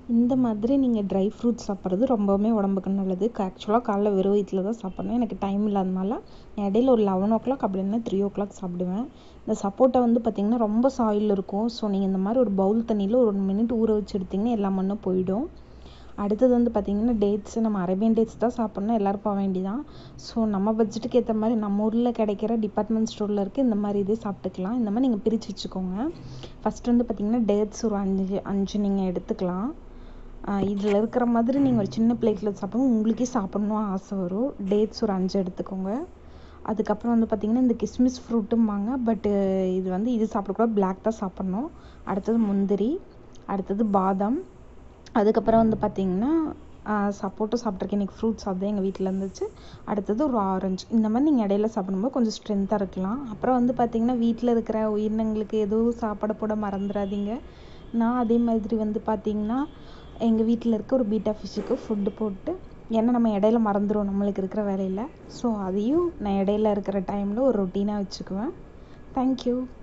இந்த மாதிரி நீங்கள் ட்ரை ஃப்ரூட்ஸ் சாப்பிட்றது ரொம்பவுமே உடம்புக்கு நல்லது ஆக்சுவலாக காலைல வெறும் வயிற்றில் தான் சாப்பிட்ணும் எனக்கு டைம் இல்லாதனால இடையில ஒரு லெவன் ஓ கிளாக் அப்படி இல்லைன்னா த்ரீ ஓ கிளாக் சாப்பிடுவேன் இந்த சப்போட்டா வந்து பார்த்திங்கன்னா ரொம்ப சாயில் இருக்கும் ஸோ நீங்கள் இந்த மாதிரி ஒரு பவுல் தண்ணியில் ஒரு ஒன் மினிட் ஊற வச்சு எடுத்திங்கன்னா எல்லா மண்ணும் போயிடும் அடுத்தது வந்து பார்த்திங்கன்னா டேட்ஸ் நம்ம அரேபியன் டேட்ஸ் தான் சாப்பிட்ணும் எல்லோரும் போக வேண்டிதான் ஸோ நம்ம பட்ஜெட்டுக்கு ஏற்ற மாதிரி நம்ம ஊரில் கிடைக்கிற டிபார்ட்மெண்ட் ஸ்டோரில் இருக்க இந்த மாதிரி இதே சாப்பிட்டுக்கலாம் இந்த மாதிரி நீங்கள் பிரித்து வச்சுக்கோங்க ஃபஸ்ட் வந்து பார்த்திங்கன்னா டேட்ஸ் ஒரு அஞ்சு அஞ்சு நீங்கள் எடுத்துக்கலாம் இதில் இருக்கிற மாதிரி நீங்கள் ஒரு சின்ன பிளேட்டில் சாப்பிடுங்க உங்களுக்கே சாப்பிட்ணும் ஆசை வரும் டேட்ஸ் ஒரு அஞ்சு எடுத்துக்கோங்க அதுக்கப்புறம் வந்து பார்த்திங்கன்னா இந்த கிஸ்மிஸ் ஃப்ரூட்டும்பாங்க பட்டு இது வந்து இது சாப்பிடக்கூடாது பிளாக் தான் சாப்பிட்ணும் அடுத்தது முந்திரி அடுத்தது பாதாம் அதுக்கப்புறம் வந்து பார்த்திங்கன்னா சப்போட்டும் சாப்பிட்ருக்கேன் இன்றைக்கி ஃப்ரூட்ஸ் அதுதான் எங்கள் வீட்டில் இருந்துச்சு அடுத்தது ஒரு ஆரஞ்சு இந்த மாதிரி நீங்கள் இடையில சாப்பிடும்போது கொஞ்சம் ஸ்ட்ரென்த்தாக இருக்கலாம் அப்புறம் வந்து பார்த்திங்கன்னா வீட்டில் இருக்கிற உயிரினங்களுக்கு எதுவும் சாப்பாடு போட மறந்துடாதீங்க நான் அதே மாதிரி வந்து பார்த்திங்கன்னா எங்கள் வீட்டில் இருக்க ஒரு பீட்டா ஃபிஷ்ஷுக்கு ஃபுட்டு போட்டு ஏன்னா நம்ம இடையில மறந்துடும் நம்மளுக்கு இருக்கிற வேலையில் ஸோ அதையும் நான் இடையில இருக்கிற டைமில் ஒரு ரொட்டீனாக வச்சுக்குவேன் தேங்க்யூ